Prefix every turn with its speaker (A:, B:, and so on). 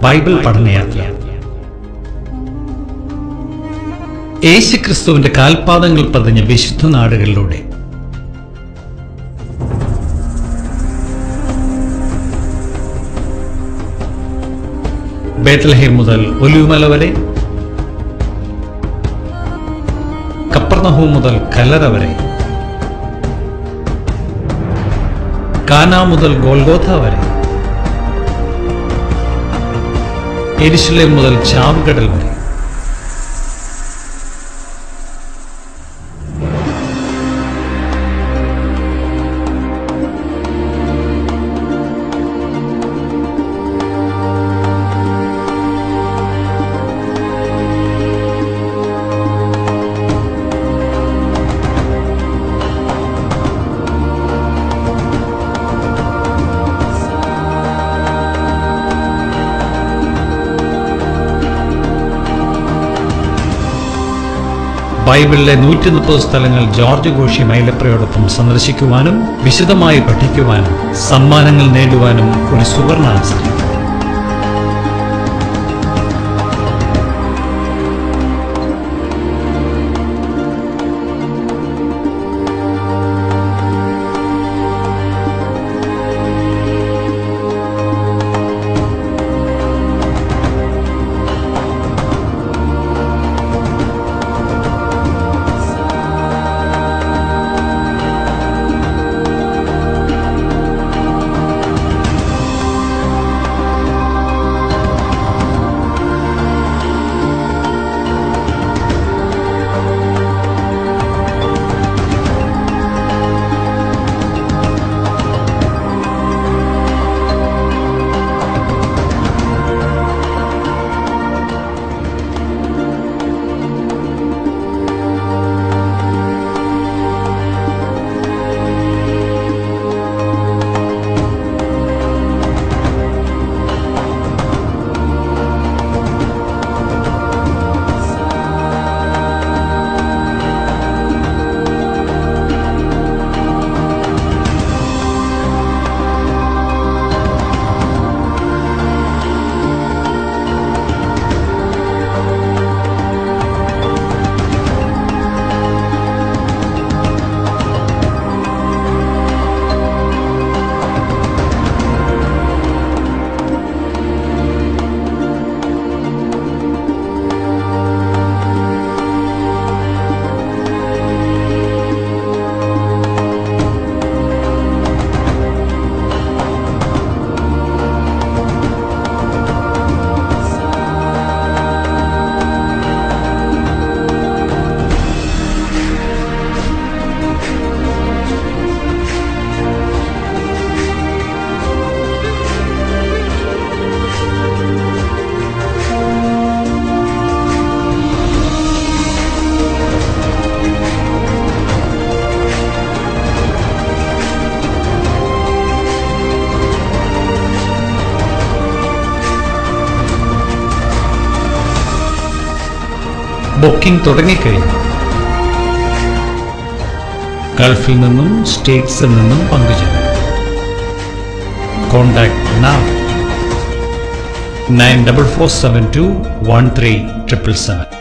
A: Bible പഠനയാത്ര യേശുക്രിസ്തുവിന്റെ കാൽപാദങ്ങൾ പതിഞ്ഞ വിശുദ്ധ നാടുകളിലൂടെ ബേത്തലഹേം മുതൽ ഒലിവുമല വരെ കപ്പർനഹൂം മുതൽ കല്ലറ വരെ കാന മുതൽ ഗോൽഗോഥ വരെ എരിശിലേം മുതൽ ചാവുകടൽ വരെ ബൈബിളിലെ നൂറ്റി മുപ്പത് സ്ഥലങ്ങൾ ജോർജ് ഘോഷി മൈലപ്രയോടൊപ്പം സന്ദർശിക്കുവാനും വിശദമായി പഠിക്കുവാനും സമ്മാനങ്ങൾ നേടുവാനും ഒരു സുവർണാവസരം ബുക്കിംഗ് തുടങ്ങിക്കഴിഞ്ഞു ഗൾഫിൽ നിന്നും സ്റ്റേറ്റ്സിൽ നിന്നും പങ്കുചേരും contact now nine double four seven two one three triple seven